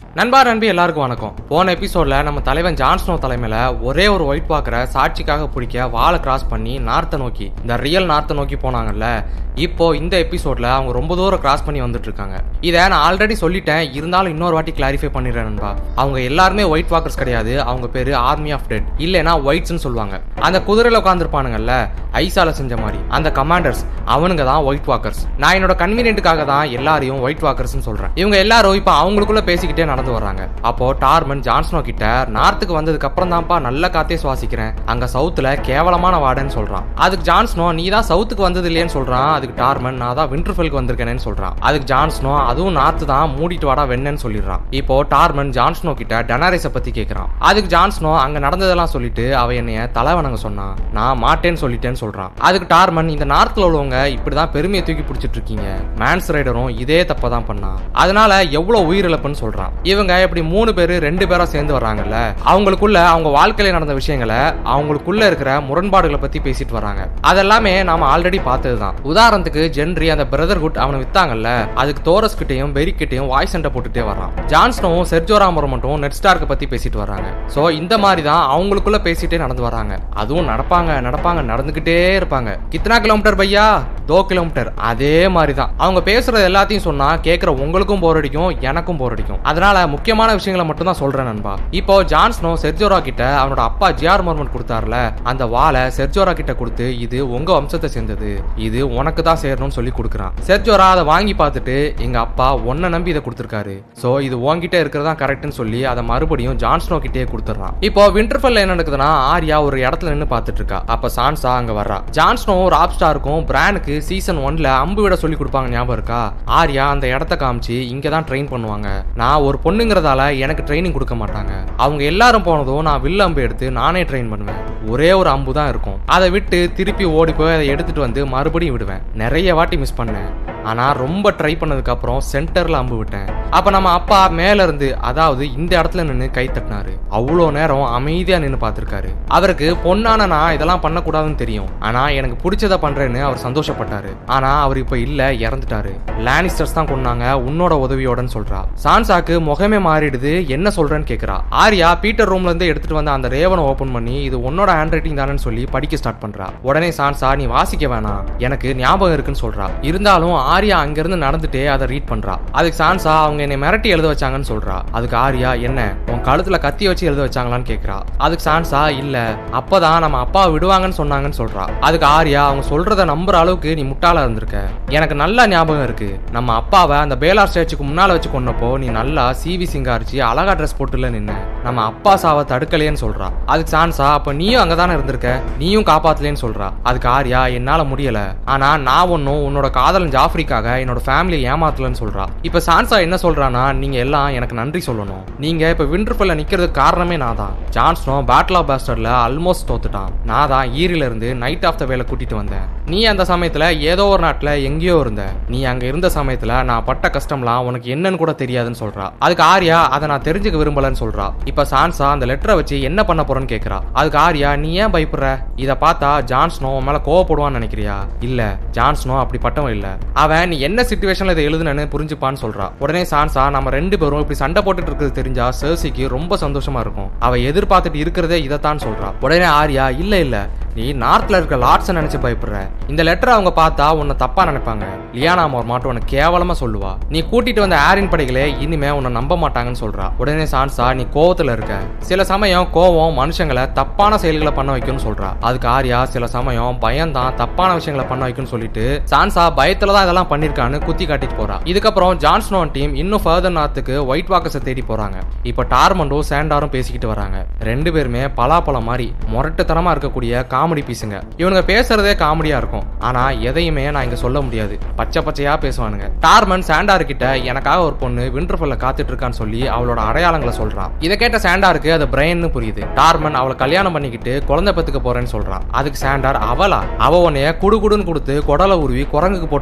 நண்பா நண்பி எல்லாருக்கும் வணக்கம் போன எபிசோட்ல நம்ம தலைவன் ஜான்ஸ்னோ தலைமையில ஒரே ஒரு ஒயிட் வாக்கரை சாட்சிக்காக பிடிக்க வாலை கிராஸ் பண்ணி நார்த்தை நோக்கி இந்த ரியல் நார்த்தை நோக்கி போனாங்கல்ல இப்போ இந்த எபிசோட்ல அவங்க ரொம்ப தூரம் கிராஸ் பண்ணி வந்துட்டு இருக்காங்க இதை நான் ஆல்ரெடி சொல்லிட்டேன் இருந்தாலும் இன்னொரு வாட்டி கிளாரிஃபை பண்ணிடுறேன் நண்பா அவங்க எல்லாருமே ஒயிட் வாக்கர்ஸ் கிடையாது அவங்க பேரு ஆர்மி ஆஃப் டெட் இல்லைன்னா ஒயிட்ஸ்னு சொல்லுவாங்க அந்த குதிரையில உட்காந்துருப்பானுங்கல்ல ஐசால செஞ்ச மாதிரி அந்த கமாண்டர்ஸ் அவனுங்க தான் ஒயிட் வாக்கர்ஸ் நான் என்னோட கன்வீனியன்ட்டுக்காக தான் எல்லாரையும் ஒயிட் வாக்கர்ஸ்னு சொல்றேன் இவங்க எல்லாரும் இப்போ அவங்களுக்குள்ள பேசிக்கிட்டே நடந்து வர்றாங்க அப்போ டார்மன் ஜான்ஸ்னோ கிட்ட நார்த்துக்கு வந்ததுக்கு அப்புறம் தான்ப்பா நல்ல காத்தே சுவாசிக்கிறேன் அங்க சவுத்துல கேவலமான வாடன்னு சொல்றான் அதுக்கு ஜான்ஸ்னோ நீ தான் சவுத்துக்கு வந்தது இல்லையேன்னு சொல்றான் அதுக்கு டார்மன் நான் தான் விண்டர்ஃபெல்க்கு வந்திருக்கேன்னு சொல்றான் அதுக்கு ஜான்ஸ்னோ அதுவும் நார்த்து தான் மூடிட்டு வாடா வெண்ணன்னு சொல்லிடுறான் இப்போ டார்மன் ஜான்ஸ்னோ கிட்ட டனாரிஸ பத்தி கேக்குறான் அதுக்கு ஜான்ஸ்னோ அங்க நடந்ததெல்லாம் சொல்லிட்டு அவ என்னைய தலை வணங்க சொன்னான் நான் மாட்டேன்னு சொல்லிட்டேன்னு சொல்றான் அதுக்கு டார்மன் இந்த நார்த்ல உள்ளவங்க இப்படிதான் பெருமையை தூக்கி பிடிச்சிட்டு இருக்கீங்க மேன்ஸ் ரைடரும் இதே தப்பை தான் பண்ணான் அதனால எவ்வளவு உயிரிழப்புன்னு சொல்றான் இவங்க இப்படி மூணு பேரு ரெண்டு பேரா சேர்ந்து வர்றாங்கல்ல அவங்களுக்குள்ள அவங்க வாழ்க்கையில நடந்த விஷயங்களை அவங்களுக்குள்ள இருக்கிற முரண்பாடுகளை பத்தி பேசிட்டு வராங்க அதெல்லாமே நாம ஆல்ரெடி பார்த்ததுதான் உதாரணத்துக்கு ஜென்ரி அந்த பிரதர்ஹுட் அவனை வித்தாங்கல்ல அதுக்கு தோரஸ் கிட்டையும் பெரி கிட்டையும் வாய் சண்டை போட்டுட்டே வர்றான் ஜான்ஸ்னோவும் செர்ஜோராமரும் மட்டும் நெட் ஸ்டார்க்க பத்தி பேசிட்டு வர்றாங்க சோ இந்த மாதிரி தான் அவங்களுக்குள்ள பேசிட்டே நடந்து வராங்க அதுவும் நடப்பாங்க நடப்பாங்க நடந்துகிட்டே இருப்பாங்க கித்தனா கிலோமீட்டர் பையா தோ கிலோமீட்டர் அதே மாதிரி தான் அவங்க பேசுறது எல்லாத்தையும் சொன்னா கேட்குற உங்களுக்கும் போர் அடிக்கும் எனக்கும் போர் அடிக்கும் அதனால முக்கியமான விஷயங்களை மட்டும் தான் சொல்றேன் நண்பா இப்போ ஜான்ஸ்னோ செர்ஜோரா கிட்ட அவனோட அப்பா ஜிஆர் மோர்மன் கொடுத்தாருல அந்த வாளை செர்ஜோரா கிட்ட கொடுத்து இது உங்க வம்சத்தை சேர்ந்தது இது உனக்கு தான் சேரணும்னு சொல்லி கொடுக்குறான் செர்ஜோரா அதை வாங்கி பார்த்துட்டு எங்க அப்பா உன்னை நம்பி இதை கொடுத்துருக்காரு சோ இது உன்கிட்ட இருக்கிறதா கரெக்ட்னு சொல்லி அதை மறுபடியும் ஜான்ஸ்னோ கிட்டே கொடுத்துறான் இப்போ விண்டர்ஃபெல்ல என்ன நடக்குதுன்னா ஆர்யா ஒரு இடத்துல நின்று பார்த்துட்டு இருக்கா அப்ப சான்சா அங்க வர்றா ஜான்ஸ்னோ ராப் ஸ்டாருக்கும் பிரானுக்கு சீசன் ஒன்ல அம்பு விட சொல்லி கொடுப்பாங்க ஞாபகம் இருக்கா ஆர்யா அந்த இடத்த காமிச்சு இங்க தான் ட்ரெயின் பண்ணுவாங்க நான் ஒரு பொண்ணுங்கிறதால எனக்கு ட்ரைனிங் கொடுக்க மாட்டாங்க அவங்க எல்லாரும் போனதும் நான் வில் அம்பு எடுத்து நானே ட்ரெயின் பண்ணுவேன் ஒரே ஒரு அம்பு தான் இருக்கும் அதை விட்டு திருப்பி ஓடி போய் அதை எடுத்துட்டு வந்து மறுபடியும் விடுவேன் நிறைய வாட்டி மிஸ் பண்ணேன் ஆனா ரொம்ப ட்ரை பண்ணதுக்கு அப்புறம் சென்டர்ல அம்பு விட்டேன் அப்ப நம்ம அப்பா மேல இருந்து அதாவது இந்த இடத்துல நின்று கை தட்டினாரு அவ்வளோ நேரம் அமைதியா நின்று பார்த்திருக்காரு அவருக்கு பொண்ணான நான் இதெல்லாம் பண்ணக்கூடாதுன்னு தெரியும் ஆனா எனக்கு பிடிச்சத பண்றேன்னு அவர் சந்தோஷப்பட்டாரு ஆனா அவர் இப்ப இல்ல இறந்துட்டாரு லானிஸ்டர்ஸ் தான் கொண்டாங்க உன்னோட உதவியோடன்னு சொல்றா சான்சாக்கு முகமே மாறிடுது என்ன சொல்றேன்னு கேக்குறா ஆர்யா பீட்டர் ரூம்ல இருந்து எடுத்துட்டு வந்த அந்த ரேவனை ஓபன் பண்ணி இது உன்னோட ஹேண்ட் ரைட்டிங் தானேன்னு சொல்லி படிக்க ஸ்டார்ட் பண்றா உடனே சான்சா நீ வாசிக்க வேணாம் எனக்கு ஞாபகம் இருக்குன்னு சொல்றா இருந்தாலும் ஆர்யா அங்கிருந்து நடந்துட்டே அதை ரீட் பண்றா அதுக்கு சான்சா அவங்க என்னை மிரட்டி எழுத வச்சாங்கன்னு சொல்றா அதுக்கு ஆர்யா என்ன உன் கழுத்துல கத்தி வச்சு எழுத வச்சாங்களான்னு கேக்குறா அதுக்கு சான்சா இல்ல அப்பதான் நம்ம அப்பா விடுவாங்கன்னு சொன்னாங்கன்னு சொல்றா அதுக்கு ஆர்யா அவங்க சொல்றத நம்புற அளவுக்கு நீ முட்டாளா இருந்திருக்க எனக்கு நல்லா ஞாபகம் இருக்கு நம்ம அப்பாவை அந்த பேலார் ஸ்டேச்சுக்கு முன்னால வச்சு கொண்டப்போ நீ நல்லா சிவி சிங்காரிச்சு அழகா ட்ரெஸ் போட்டுல நின்ன நம்ம அப்பா சாவை தடுக்கலையேன்னு சொல்றா அதுக்கு சான்சா அப்ப நீயும் அங்கதானே இருந்திருக்க நீயும் காப்பாத்தலேன்னு சொல்றா அதுக்கு ஆர்யா என்னால முடியல ஆனா நான் ஒன்னும் உன்னோட காதலன் ஜாஃப்ரிக்காக என்னோட ஃபேமிலியை ஏமாத்தலன்னு சொல்றா இப்ப சான்சா என்ன சொல்றானா நீங்க எல்லாம் எனக்கு நன்றி சொல்லணும் நீங்க இப்ப விண்டர்ஃபெல்ல நிக்கிறதுக்கு காரணமே நான் தான் ஜான்ஸ்னோ பேட்டில் ஆஃப் பாஸ்டர்ல ஆல்மோஸ்ட் தோத்துட்டான் நான் தான் ஈரில இருந்து நைட் ஆஃப் த வேலை கூட்டிட்டு வந்தேன் நீ அந்த சமயத்துல ஏதோ ஒரு நாட்டுல எங்கேயோ இருந்த நீ அங்க இருந்த சமயத்துல நான் பட்ட கஷ்டம்லாம் உனக்கு என்னன்னு கூட தெரியாதுன்னு சொல்றா அதுக்கு ஆர்யா அதை நான் தெரிஞ்சுக்க விரும்பலன்னு சொல்றா இப்ப சான்சா அந்த லெட்டரை வச்சு என்ன பண்ண போறேன்னு கேக்குறா அதுக்கு ஆர்யா நீ ஏன் பயப்படுற இத பார்த்தா ஜான்ஸ்னோ உன் மேல கோவப்படுவான்னு நினைக்கிறியா இல்ல ஜான்ஸ்னோ அப்படிப்பட்டவன் இல்ல அவன் நீ என்ன சுச்சுவேஷன்ல இதை எழுதுனன்னு புரிஞ்சுப்பான்னு சொல்றா உடனே சான்சா நம்ம ரெண்டு பேரும் இப்படி சண்டை போட்டுட்டு இருக்கிறது தெரிஞ்சா சர்சிக்கு ரொம்ப சந்தோஷமா இருக்கும் அவ எதிர்பார்த்துட்டு இருக்கிறதே இதைத்தான் சொல்றா உடனே ஆர்யா இல்ல இல்ல நீ நார்த்ல இருக்க லார்ட்ஸ் நினைச்சு பயப்படுற இந்த லெட்டரை அவங்க பார்த்தா உன்னை தப்பா நினைப்பாங்க லியானா மோர் மாட்டு உனக்கு கேவலமா சொல்லுவா நீ கூட்டிட்டு வந்த ஆரின் படைகளே இனிமே உன்னை நம்ப மாட்டாங்கன்னு சொல்றா உடனே சான்சா நீ கோவத்துல இருக்க சில சமயம் கோவம் மனுஷங்களை தப்பான செயல்களை பண்ண வைக்கும்னு சொல்றா அதுக்கு ஆர்யா சில சமயம் பயம் தான் தப்பான விஷயங்களை பண்ண வைக்கும்னு சொல்லிட்டு சான்சா பயத்துல தான் இதெல்லாம் பண்ணிருக்கான்னு குத்தி காட்டிட்டு போறா இதுக்கப்புறம் ஜான்ஸ்னோ டீம் இன்னும் ஃபர்தர் நார்த்துக்கு ஒயிட் வாக்கர்ஸை தேடி போறாங்க இப்போ டார்மண்டும் சேண்டாரும் பேசிக்கிட்டு வராங்க ரெண்டு பேருமே பலாப்பழம் மாதிரி முரட்டுத்தனமா இருக்கக்கூடிய காமெடி பீஸுங்க இவனுங்க பேசுறதே காமெடியா இருக்கும் ஆனா எதையுமே நான் இங்க சொல்ல முடியாது பச்சை பச்சையா பேசுவானுங்க டார்மன் சாண்டார் கிட்ட எனக்காக ஒரு பொண்ணு விண்டர்ஃபெல்ல காத்துட்டு இருக்கான்னு சொல்லி அவளோட அடையாளங்களை சொல்றான் இதை கேட்ட சாண்டாருக்கு அது பிரெயின்னு புரியுது டார்மன் அவளை கல்யாணம் பண்ணிக்கிட்டு குழந்தை பெத்துக்க போறேன்னு சொல்றான் அதுக்கு சாண்டார் அவளா அவ உன்னைய குடுகுடுன்னு கொடுத்து குடலை உருவி குரங்குக்கு போட்டுருவான்னு சொல்றான்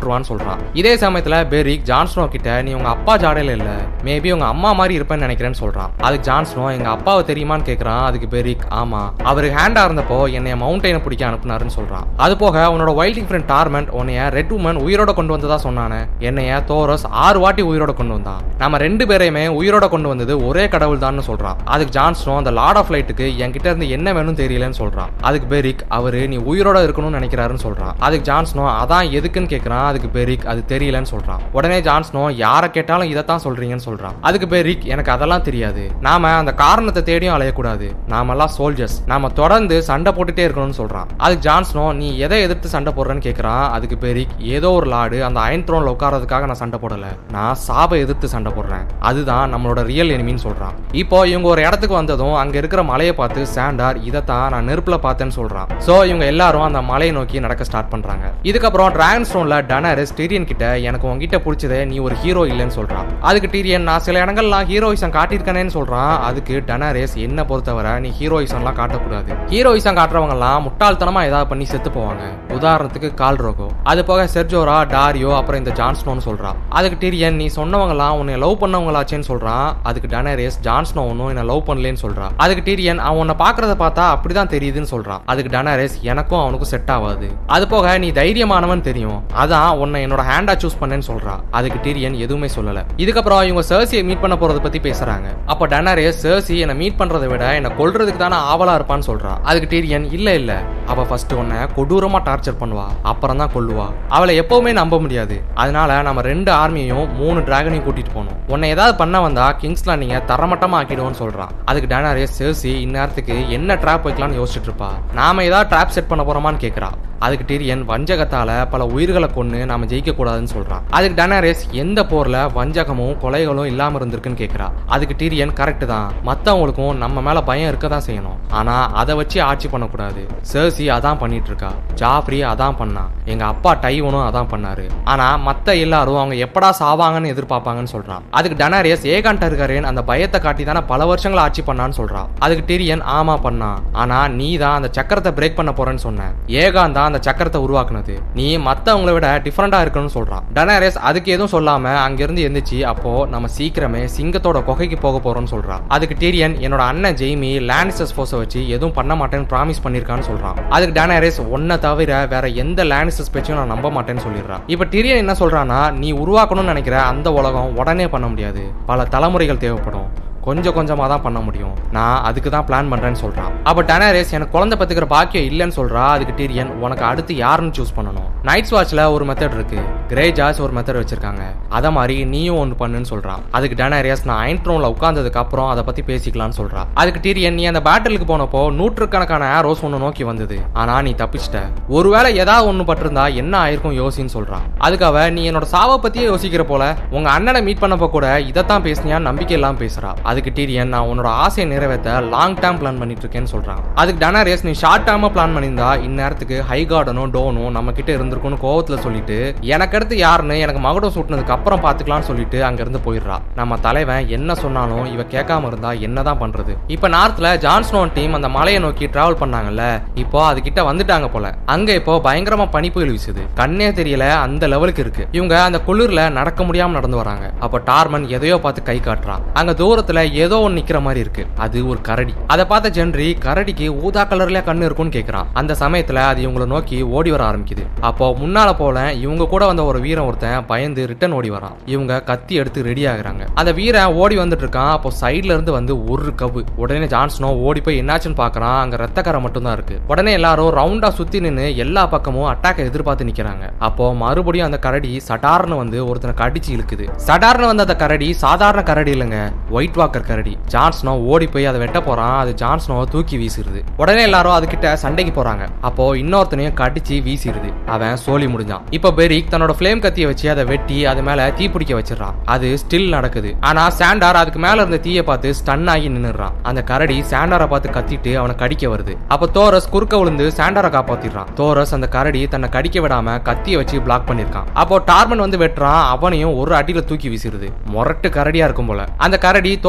சொல்றான் இதே சமயத்துல பெரிக் ஜான்ஸ்னோ கிட்ட நீ உங்க அப்பா ஜாடையில இல்ல மேபி உங்க அம்மா மாதிரி இருப்பேன்னு நினைக்கிறேன்னு சொல்றான் அதுக்கு ஜான்ஸ்னோ எங்க அப்பாவை தெரியுமான்னு கேக்குறான் அதுக்கு பெரிக் ஆமா அவருக்கு ஹேண்டா இருந்தப்போ என்னைய மவுண்டனை பிடிக்க அனுப்புனாருன்னு சொல்றான் அது போக உன்னோட வைல்டிங் ஃப்ரெண்ட் டார்மெண்ட் உன்னைய ரெட் உமன் உயிரோட கொண்டு வந்ததா சொன்னானே என்னைய தோரஸ் ஆறு வாட்டி உயிரோட கொண்டு வந்தான் நம்ம ரெண்டு பேரையுமே உயிரோட கொண்டு வந்தது ஒரே கடவுள் தான் சொல்றான் அதுக்கு ஜான்ஸ்னோ அந்த லார்ட் ஆஃப் லைட்டுக்கு என்கிட்ட இருந்து என்ன வேணும் தெரியலன்னு சொல்றான் அதுக்கு பெரிக் அவரு நீ உயிரோட இருக்கணும்னு நினைக்கிறாருன்னு சொல்றான் அதுக்கு ஜான்ஸ்னோ அதான் எதுக்குன்னு கேக்குறான் அதுக்கு பெரிக் அது தெரியலன்னு சொல்றான் உடனே ஜான்ஸ்னோ யாரை கேட்டாலும் இதைத்தான் சொல்றீங்கன்னு சொல்றான் அதுக்கு பெரிக் எனக்கு அதெல்லாம் தெரியாது நாம அந்த காரணத்தை தேடியும் அலையக்கூடாது நாமெல்லாம் சோல்ஜர்ஸ் நாம தொடர்ந்து சண்டை போட்டுட்டே இருக்கணும்னு சொல்றான் அதுக்கு ஜான்ஸ்னோ நீ எதை எதிர்த்து சண்டை போடுறேன்னு கேக்குறான் அதுக்கு பெரிக் ஏதோ ஒரு லாடு அந்த அயன் த்ரோன்ல உட்காரதுக்காக நான் சண்டை போடல நான் சாபை எதிர்த்து சண்டை போடுறேன் அதுதான் நம்மளோட ரியல் எனிமின்னு சொல்றான் இப்போ இவங்க ஒரு இடத்துக்கு வந்ததும் அங்க இருக்கிற மலையை பார்த்து சாண்டார் இதைத்தான் நான் நெருப்புல பார்த்தேன்னு சொல்றான் சோ இவங்க எல்லாரும் அந்த மலையை நோக்கி நடக்க ஸ்டார்ட் பண்றாங்க இதுக்கப்புறம் டிராகன் ஸ்டோன்ல டனரஸ் டிரியன் கிட்ட எனக்கு உங்ககிட்ட பிடிச்சதே நீ ஒரு ஹீரோ இல்லைன்னு சொல்றான் அதுக்கு டிரியன் நான் சில இடங்கள்லாம் ஹீரோயிசம் காட்டியிருக்கேனேன்னு சொல்றான் அதுக்கு டனரேஸ் என்ன பொறுத்தவரை நீ ஹீரோயிசம்லாம் காட்டக்கூடாது ஹீரோயிசம் காட்டுறவங்க எல்லாம் முட்டாள்தனமா ஏதாவது பண்ணி செத்து போவாங்க உதாரணத்துக்கு கால் ரோகோ அது போக செர்ஜோரா டாரியோ அப்புறம் இந்த ஜான்ஸ்னோன்னு சொல்றான் அதுக்கு டிரியன் நீ சொன்னவங்கலாம் உன்னை லவ் பண்ணவங்களாச்சேன்னு சொல்றான் அதுக்கு டனரேஸ் ஜான்ஸ்னோ ஒன்னும் என்ன லவ் பண்ணலேன்னு சொல்றான் அதுக்கு டிரியன் அவன் உன்னை பாக்குறத பார்த்தா அப்படிதான் தெரியுதுன்னு சொல்றான் அதுக்கு டனரேஸ் எனக்கும் அவனுக்கும் செட் ஆகாது அது போக நீ தைரியமானவன் தெரியும் அதான் உன்னை என்னோட ஹேண்டா சூஸ் பண்ணேன்னு சொல்றான் அதுக்கு டிரியன் எதுவுமே சொல்லல இதுக்கப்புறம் இவங்க சர்சியை மீட் பண்ண போறத பத்தி பேசுறாங்க அப்ப டனரேஸ் சர்சி என்னை மீட் பண்றதை விட என்னை கொல்றதுக்கு தானே ஆவலா இருப்பான்னு சொல்றான் அதுக்கு டிரியன் இல்ல இல்ல அவ ஃபர்ஸ்ட் உன்னை கொடூரமா டார்ச்சர் பண்ணுவா அப்புறம் தான் கொல்லுவா அவளை எப்பவுமே நம்ப முடியாது அதனால நம்ம ரெண்டு ஆர்மியையும் மூணு டிராகனையும் கூட்டிட்டு போகணும் உன்னை ஏதாவது பண்ண வந்தா கிங்ஸ்ல நீங்க தரமட்டமா ஆக்கிடுவோம்னு சொல்றான் அதுக்கு டனாரேஸ் சேர்சி இந்நேரத்துக்கு என்ன ட்ராப் வைக்கலாம்னு யோசிச்சுட்டு இருப்பா நாம ஏதாவது ட்ராப் செட் பண்ண போறோமான்னு கேக்குறா அதுக்கு டிரியன் வஞ்சகத்தால பல உயிர்களை கொண்டு நாம ஜெயிக்க கூடாதுன்னு சொல்றான் அதுக்கு டனாரேஸ் எந்த போர்ல வஞ்சகமும் கொலைகளும் இல்லாம இருந்திருக்குன்னு கேக்குறா அதுக்கு டிரியன் கரெக்ட் தான் மத்தவங்களுக்கும் நம்ம மேல பயம் இருக்க தான் செய்யணும் ஆனா அதை வச்சு ஆட்சி பண்ணக்கூடாது சர்சி அதான் பண்ணிட்டு இருக்கா ஜாஃப்ரி அதான் பண்ணான் எங்க அப்பா டைவனும் அதான் பண்ணாரு ஆனா மத்த எல்லாரும் அவங்க எப்படா சாவாங்கன்னு எதிர்பார்ப்பாங்கன்னு சொல்றான் அதுக்கு டனாரியஸ் ஏகான் டர்கரேன் அந்த பயத்தை காட்டி தானே பல வருஷங்கள் ஆட்சி பண்ணான்னு சொல்றான் அதுக்கு டிரியன் ஆமா பண்ணான் ஆனா நீ தான் அந்த சக்கரத்தை பிரேக் பண்ண போறேன்னு சொன்ன ஏகான் தான் அந்த சக்கரத்தை உருவாக்குனது நீ மத்தவங்கள விட டிஃபரெண்டா இருக்கணும்னு சொல்றான் டனாரியஸ் அதுக்கு எதுவும் சொல்லாம அங்கிருந்து எந்திரிச்சு அப்போ நம்ம சீக்கிரமே சிங்கத்தோட குகைக்கு போக போறோம்னு சொல்றான் அதுக்கு டிரியன் என்னோட அண்ணன் ஜெய்மி லானிஸ்டர்ஸ் ஃபோர்ஸை வச்சு எதுவும் பண்ண மாட்டேன்னு ப்ராமிஸ் பண்ணிருக்கான்னு சொல்றான் அதுக்கு டனாரியஸ் ஒன்னை தவிர வேற எந்த லானிஸ்டர்ஸ் பேச்சும் நான் நம்ப மாட்டேன்னு சொல்லிடுறான் இப்ப டிரியன் என்ன சொல்றான்னா நீ உருவாக்கணும்னு நினைக்கிற அந்த உலகம் உடனே பண்ண முடியாது பல தலைமுறைகள் தேவைப்படும் கொஞ்சம் கொஞ்சமாக தான் பண்ண முடியும் நான் அதுக்கு தான் பிளான் பண்ணுறேன்னு சொல்கிறான் அப்போ டனாரேஸ் எனக்கு குழந்தை பத்துக்கிற பாக்கியம் இல்லைன்னு சொல்கிறா அதுக்கு டீரியன் உனக்கு அடுத்து யாருன்னு சூஸ் பண்ணணும் நைட்ஸ் வாட்ச்ல ஒரு மெத்தட் இருக்கு கிரே ஜாஸ் ஒரு மெத்தட் வச்சிருக்காங்க அதை மாதிரி நீயும் ஒன்று பண்ணுன்னு சொல்கிறான் அதுக்கு டனாரியஸ் நான் அயன் ட்ரோனில் உட்காந்ததுக்கு அப்புறம் அதை பற்றி பேசிக்கலாம்னு சொல்கிறான் அதுக்கு டீரியன் நீ அந்த பேட்டலுக்கு போனப்போ நூற்றுக்கணக்கான ஆரோஸ் ஒன்று நோக்கி வந்தது ஆனால் நீ தப்பிச்சிட்ட ஒருவேளை ஏதாவது ஒன்று பட்டிருந்தா என்ன ஆயிருக்கும் யோசின்னு சொல்கிறான் அதுக்கு அவ நீ என்னோட சாவை பற்றியே யோசிக்கிற போல உங்கள் அண்ணனை மீட் பண்ணப்போ கூட இதைத்தான் பேசினியான்னு நம்பிக்கை எல்லாம் பேசுறா அதுக்கு டீரியன் நான் உன்னோட ஆசையை நிறைவேற்ற லாங் டேர்ம் பிளான் பண்ணிட்டு இருக்கேன்னு சொல்றான் அதுக்கு டனாரியஸ் நீ ஷார்ட் டேர்மா பிளான் பண்ணியிருந்தா இந்நேரத்துக்கு ஹை கார்டனும் டோனும் நம்ம கிட்ட இருந்திருக்கும்னு கோவத்துல சொல்லிட்டு எனக்கு அடுத்து யாருன்னு எனக்கு மகுடம் சூட்டினதுக்கு அப்புறம் பாத்துக்கலாம்னு சொல்லிட்டு அங்க இருந்து போயிடுறா நம்ம தலைவன் என்ன சொன்னாலும் இவ கேட்காம இருந்தா என்னதான் பண்றது இப்ப நார்த்ல ஜான்ஸ்னோன் டீம் அந்த மலையை நோக்கி டிராவல் பண்ணாங்கல்ல இப்போ அது கிட்ட வந்துட்டாங்க போல அங்க இப்போ பயங்கரமா பனிப்புயல் வீசுது கண்ணே தெரியல அந்த லெவலுக்கு இருக்கு இவங்க அந்த குளிர்ல நடக்க முடியாம நடந்து வராங்க அப்போ டார்மன் எதையோ பார்த்து கை காட்டுறான் அங்க தூரத்துல ஏதோ ஒன்று நிக்கிற மாதிரி இருக்கு அது ஒரு கரடி அதை பார்த்த ஜென்ரி கரடிக்கு ஊதா கலர்ல கண்ணு இருக்கும்னு கேக்குறான் அந்த சமயத்துல அது இவங்களை நோக்கி ஓடி வர ஆரம்பிக்குது அப்போ முன்னால போல இவங்க கூட வந்த ஒரு வீரன் ஒருத்தன் பயந்து ரிட்டன் ஓடி வரான் இவங்க கத்தி எடுத்து ரெடி ஆகுறாங்க அந்த வீரன் ஓடி வந்துட்டு இருக்கான் அப்போ சைடுல இருந்து வந்து ஒரு கவு உடனே ஜான்சனோ ஓடி போய் என்னாச்சுன்னு பாக்குறான் அங்க ரத்தக்கரை மட்டும் தான் இருக்கு உடனே எல்லாரும் ரவுண்டா சுத்தி நின்னு எல்லா பக்கமும் அட்டாக்கை எதிர்பார்த்து நிக்கிறாங்க அப்போ மறுபடியும் அந்த கரடி சடார்னு வந்து ஒருத்தனை கடிச்சு இழுக்குது சடார்னு வந்த அந்த கரடி சாதாரண கரடி இல்லைங்க ஒயிட் வாக்கர் கரடி ஜான்ஸ்னோ ஓடி போய் அதை வெட்ட போறான் அது ஜான்ஸ்னோ தூக்கி வீசிடுது உடனே எல்லாரும் அதுகிட்ட சண்டைக்கு போறாங்க அப்போ இன்னொருத்தனையும் கடிச்சு வீசிடுது அவன் சோலி முடிஞ்சான் இப்போ பெரிக் தன்னோட ஃப்ளேம் கத்தியை வச்சு அதை வெட்டி அது மேல தீ பிடிக்க வச்சிடறான் அது ஸ்டில் நடக்குது ஆனா சாண்டார் அதுக்கு மேல இருந்த தீயை பார்த்து ஸ்டன் ஆகி நின்னுறான் அந்த கரடி சாண்டாரை பார்த்து கத்திட்டு அவனை கடிக்க வருது அப்ப தோரஸ் குறுக்க விழுந்து சாண்டாரை காப்பாத்திடுறான் தோரஸ் அந்த கரடி தன்னை கடிக்க விடாம கத்தியை வச்சு பிளாக் பண்ணிருக்கான் அப்போ டார்மன் வந்து வெட்டுறான் அவனையும் ஒரு அடியில தூக்கி வீசிடுது முரட்டு கரடியா இருக்கும் போல அந்த கரடி தோர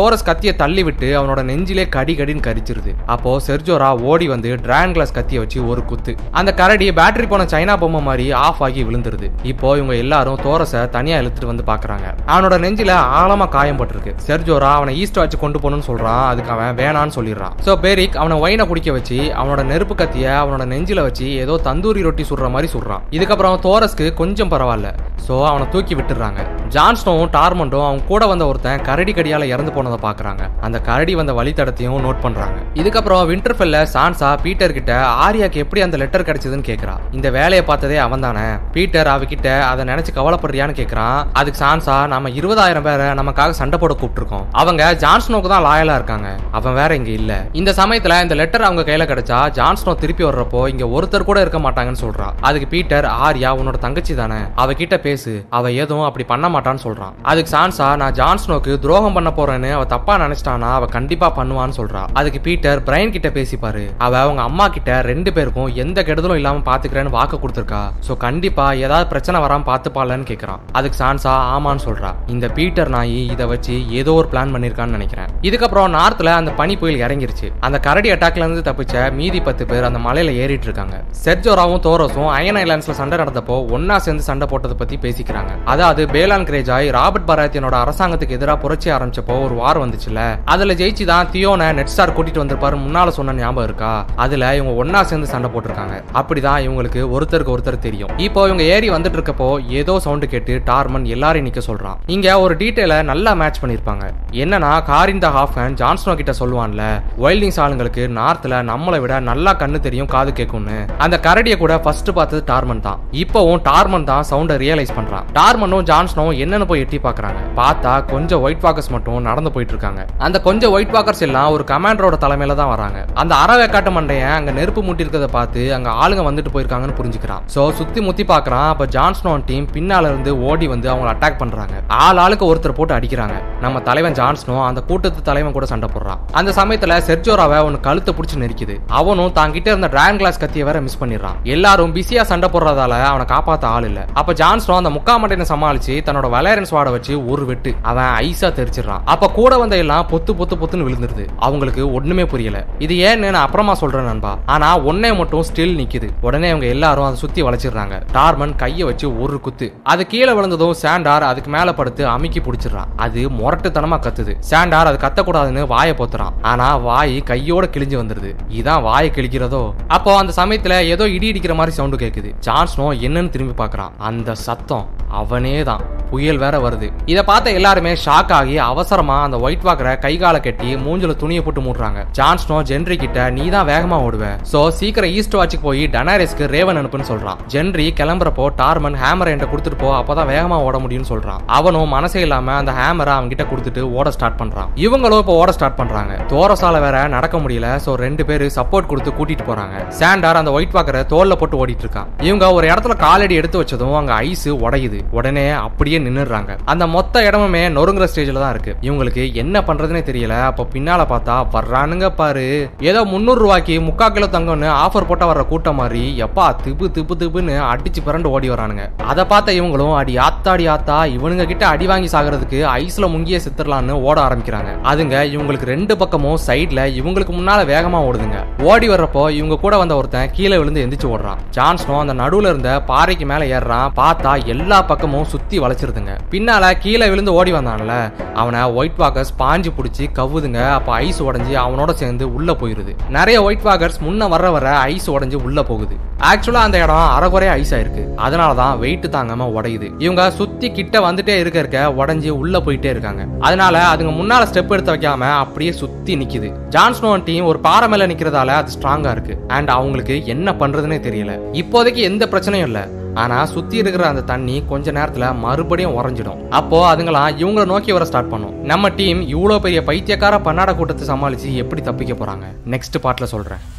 தோரஸ் கத்தியை தள்ளி விட்டு அவனோட நெஞ்சிலே கடி கடின்னு கரிச்சிருது அப்போ செர்ஜோரா ஓடி வந்து டிரான் கிளாஸ் கத்தியை வச்சு ஒரு குத்து அந்த கரடி பேட்டரி போன சைனா பொம்மை மாதிரி ஆஃப் ஆகி விழுந்துருது இப்போ இவங்க எல்லாரும் தோரஸை தனியா இழுத்துட்டு வந்து பாக்குறாங்க அவனோட நெஞ்சில ஆழமா காயம் பட்டிருக்கு செர்ஜோரா அவனை ஈஸ்ட் வச்சு கொண்டு போகணும்னு சொல்றான் அதுக்கு அவன் வேணான்னு சொல்லிடுறான் சோ பேரிக் அவனை ஒயினை குடிக்க வச்சு அவனோட நெருப்பு கத்திய அவனோட நெஞ்சில வச்சு ஏதோ தந்தூரி ரொட்டி சுடுற மாதிரி சுடுறான் இதுக்கப்புறம் தோரஸ்க்கு கொஞ்சம் பரவாயில்ல சோ அவனை தூக்கி விட்டுறாங்க ஜான்ஸ்டோவும் டார்மண்டும் அவன் கூட வந்த ஒருத்தன் கரடி கடியால இறந்து போனதை பாக்குறாங்க அந்த கரடி வந்த வழித்தடத்தையும் நோட் பண்றாங்க இதுக்கப்புறம் விண்டர்ஃபெல்ல சான்சா பீட்டர் கிட்ட ஆரியாக்கு எப்படி அந்த லெட்டர் கிடைச்சதுன்னு கேக்குறா இந்த வேலையை பார்த்ததே அவன் தானே பீட்டர் அவகிட்ட அதை நினைச்சு கவலைப்படுறியான்னு கேக்குறான் அதுக்கு சான்சா நம்ம இருபதாயிரம் பேரை நமக்காக சண்டை போட கூப்பிட்டுருக்கோம் அவங்க ஜான்ஸ்னோக்கு தான் லாயலா இருக்காங்க அவன் வேற இங்க இல்ல இந்த சமயத்துல இந்த லெட்டர் அவங்க கையில கிடைச்சா ஜான்ஸ்னோ திருப்பி வர்றப்போ இங்க ஒருத்தர் கூட இருக்க மாட்டாங்கன்னு சொல்றா அதுக்கு பீட்டர் ஆர்யா உன்னோட தங்கச்சி தானே அவகிட்ட பேசு அவ எதுவும் அப்படி பண்ண மாட்டான்னு சொல்றான் அதுக்கு சான்சா நான் ஜான்ஸ்னோக்கு துரோகம் பண்ண போறேன்னு அவ தப்பா நினைச்சிட்டானா அவ கண்டிப்பா பண்ணுவான்னு சொல்றா அதுக்கு பீட்டர் பிரைன் கிட்ட பேசிப்பாரு அவ அவங்க அம்மா கிட்ட ரெண்டு பேருக்கும் எந்த கெடுதலும் இல்லாம பாத்துக்கிறேன்னு வாக்கு கொடுத்துருக்கா சோ கண்டிப்பா ஏதாவது பிரச்சனை வராம பாத்துப்பாளன்னு கேக்குறான் அதுக்கு சான்சா ஆமான்னு சொல்றா இந்த பீட்டர் நாயி இதை வச்சு ஏதோ ஒரு பிளான் பண்ணிருக்கான்னு நினைக்கிறேன் இதுக்கப்புறம் நார்த்ல அந்த பனி புயல் இறங்கிருச்சு அந்த கரடி அட்டாக்ல இருந்து தப்பிச்ச மீதி பத்து பேர் அந்த மலையில ஏறிட்டு இருக்காங்க செர்ஜோராவும் தோரஸும் அயன் ஐலாண்ட்ஸ்ல சண்டை நடந்தப்போ ஒன்னா சேர்ந்து சண்டை போட்டதை பத்தி பேசிக்கிறாங்க அதாவது பேலான் கிரேஜாய் ராபர்ட் பராத்தியனோட அரசாங்கத்துக்கு எதிராக புரட்சி ஆரம்பிச்சப்போ ஒரு வார் வந்துச்சுல அதுல ஜெயிச்சு தான் தியோனை நெட் ஸ்டார் கூட்டிட்டு வந்திருப்பாரு முன்னால சொன்ன ஞாபகம் இருக்கா அதுல இவங்க ஒன்னா சேர்ந்து சண்டை போட்டிருக்காங்க அப்படிதான் இவங்களுக்கு ஒருத்தருக்கு ஒருத்தர் தெரியும் இப்போ இவங்க ஏறி வந்துட்டு இருக்கப்போ ஏதோ சவுண்டு கேட்டு டார்மன் எல்லாரையும் நிக்க சொல்றான் இங்க ஒரு டீட்டெயில நல்லா மேட்ச் பண்ணிருப்பாங்க என்னன்னா காரின் த ஹாஃப் ஹேண்ட் ஜான்ஸ்னோ கிட்ட சொல்லுவான்ல வைல்டிங்ஸ் ஆளுங்களுக்கு நார்த்ல நம்மளை விட நல்லா கண்ணு தெரியும் காது கேட்கும்னு அந்த கரடியை கூட ஃபர்ஸ்ட் பார்த்தது டார்மன் தான் இப்போவும் டார்மன் தான் சவுண்டை ரியலைஸ் பண்றான் டார்மனும் ஜான்ஸ்னும் என்னன்னு போய் எட்டி பாக்குறாங்க பார்த்தா கொஞ்சம் ஒயிட் வாக்கர்ஸ் மட்டும் நடந்து போயிட்டு இருக்காங்க அந்த கொஞ்சம் ஒயிட் வாக்கர்ஸ் எல்லாம் ஒரு கமாண்டரோட தலைமையில தான் வராங்க அந்த அறவேக்காட்டு மண்டையன் அங்க நெருப்பு மூட்டி இருக்கிறத பார்த்து அங்க ஆளுங்க வந்துட்டு போயிருக்காங்கன்னு புரிஞ்சுக்கிறான் சோ சுத்தி முத்தி பாக்குறான் அப்ப ஜான்ஸ்னோ டீம் பின்னால இருந்து ஓடி வந்து அவங்களை அட்டாக் பண்றாங்க ஆள் ஆளுக்கு ஒருத்தர் போட்டு அடிக்கிறாங்க நம்ம தலைவன் ஜான்ஸ்னோ அந்த கூட்டத்து தலைவன் கூட சண்டை போடுறான் அந்த சமயத்துல செர்ஜோராவை அவனு கழுத்தை பிடிச்சு நெரிக்குது அவனும் தான் கிட்ட இருந்த டிராகன் கிளாஸ் கத்திய வேற மிஸ் பண்ணிடுறான் எல்லாரும் பிஸியா சண்டை போடுறதால அவனை காப்பாத்த ஆள் இல்ல அப்ப ஜான்ஸ்னோ அந்த முக்காமட்டையை சமாளிச்சு தன்னோட வலையரன் ஸ்வாட வச்சு ஒரு வெட்டு அவன் ஐஸா தெரிச்சிடறான் அப்ப கூட வந்த எல்லாம் பொத்து பொத்து பொத்துன்னு விழுந்துருது அவங்களுக்கு ஒண்ணுமே புரியல இது ஏன்னு நான் அப்புறமா சொல்றேன் நண்பா ஆனா ஒன்னே மட்டும் ஸ்டில் நிக்குது உடனே அவங்க எல்லாரும் அதை சுத்தி வளைச்சிடுறாங்க டார்மன் கைய வச்சு ஒரு குத்து அது கீழே விழுந்ததும் சாண்டார் அதுக்கு மேல படுத்து அமுக்கி பிடிச்சிடுறான் அது முரட்டுத்தனமா கத்துது சாண்டார் அது கத்தக்கூடாதுன்னு வாயை பொத்துறான் ஆனா வாய் கையோட கிழிஞ்சு வந்துருது இதான் வாயை கிழிக்கிறதோ அப்போ அந்த சமயத்துல ஏதோ இடி இடிக்கிற மாதிரி சவுண்டு கேக்குது ஜான்ஸ்னோ என்னன்னு திரும்பி பார்க்கறான் அந்த சத்தம் அவனே தான் புயல் வேற வருது இத பார்த்த எல்லாருமே ஷாக் ஆகி அவசரமா அந்த ஒயிட் வாக்கரை கை காலை கட்டி மூஞ்சில துணியை போட்டு மூடுறாங்க ஜான்ஸ்னோ ஜென்ரி கிட்ட நீ தான் வேகமா ஓடுவ சோ சீக்கிரம் ஈஸ்ட் வாட்சுக்கு போய் டனாரிஸ்க்கு ரேவன் அனுப்புன்னு சொல்றான் ஜென்ரி கிளம்புறப்போ டார்மன் ஹேமரை என்கிட்ட கொடுத்துட்டு போ அப்பதான் வேகமா ஓட முடியும்னு சொல்றான் அவனும் மனசே இல்லாம அந்த ஹேமரை அவங்க கிட்ட கொடுத்துட்டு ஓட ஸ்டார்ட் பண்றான் இவங்களும் இப்போ ஓட ஸ்டார்ட் பண்றாங்க தோரசால வேற நடக்க முடியல சோ ரெண்டு பேரு சப்போர்ட் கொடுத்து கூட்டிட்டு போறாங்க சாண்டார் அந்த ஒயிட் வாக்கரை தோல்ல போட்டு ஓடிட்டு இருக்கான் இவங்க ஒரு இடத்துல காலடி எடுத்து வச்சதும் அங்க ஐஸ் உடையுது உடனே அப்படியே நின்னுடுறாங்க அந்த மொத்த இடமுமே நொறுங்குற ஸ்டேஜ்ல தான் இருக்கு இவங்களுக்கு என்ன பண்றதுனே தெரியல அப்ப பின்னால பார்த்தா வர்றானுங்க பாரு ஏதோ முந்நூறு ரூபாய்க்கு முக்கா கிலோ தங்கம்னு ஆஃபர் போட்டா வர்ற கூட்டம் மாதிரி எப்பா திப்பு திப்பு திப்புன்னு அடிச்சு பிறண்டு ஓடி வரானுங்க அதை பார்த்த இவங்களும் அடி ஆத்தாடி ஆத்தா இவனுங்க கிட்ட அடி வாங்கி சாகிறதுக்கு ஐஸ்ல முங்கிய சித்தரலான்னு ஓட ஆரம்பிக்கிறாங்க அதுங்க இவங்களுக்கு ரெண்டு பக்கமும் சைட்ல இவங்களுக்கு முன்னால வேகமா ஓடுதுங்க ஓடி வர்றப்போ இவங்க கூட வந்த ஒருத்தன் கீழே விழுந்து எந்திரிச்சு ஓடுறான் ஜான்ஸ்னோ அந்த நடுவுல இருந்த பாறைக்கு மேல ஏறுறான் பார்த்தா எல்லா பக்கமும் சுத்தி வளைச்சிருதுங்க பின்னால கீழே விழுந்து ஓடி வந்தான்ல அவனை ஒயிட் வாக்கர்ஸ் பாஞ்சு பிடிச்சி கவ்வுதுங்க அப்ப ஐஸ் உடைஞ்சு அவனோட சேர்ந்து உள்ள போயிருது நிறைய ஒயிட் வாக்கர்ஸ் முன்ன வர வர ஐஸ் உடைஞ்சு உள்ள போகுது ஆக்சுவலா அந்த இடம் அரைகுறையா ஐஸ் ஆயிருக்கு அதனாலதான் வெயிட் தாங்காம உடையுது இவங்க சுத்தி கிட்ட வந்துட்டே இருக்க இருக்க உடைஞ்சு உள்ள போயிட்டே இருக்காங்க அதனால அதுங்க முன்னால ஸ்டெப் எடுத்து வைக்காம அப்படியே சுத்தி நிக்குது ஜான்ஸ்னோ டீம் ஒரு பாறை மேல நிக்கிறதால அது ஸ்ட்ராங்கா இருக்கு அண்ட் அவங்களுக்கு என்ன பண்றதுனே தெரியல இப்போதைக்கு எந்த பிரச்சனையும் இல்ல ஆனா சுத்தி இருக்கிற அந்த தண்ணி கொஞ்ச நேரத்துல மறுபடியும் உறைஞ்சிடும் அப்போ அதுங்களாம் இவங்கள நோக்கி வர ஸ்டார்ட் பண்ணும் நம்ம டீம் இவ்வளவு பெரிய பைத்தியக்கார பன்னாட கூட்டத்தை சமாளிச்சு எப்படி தப்பிக்க போறாங்க நெக்ஸ்ட் பார்ட்ல சொல்றேன்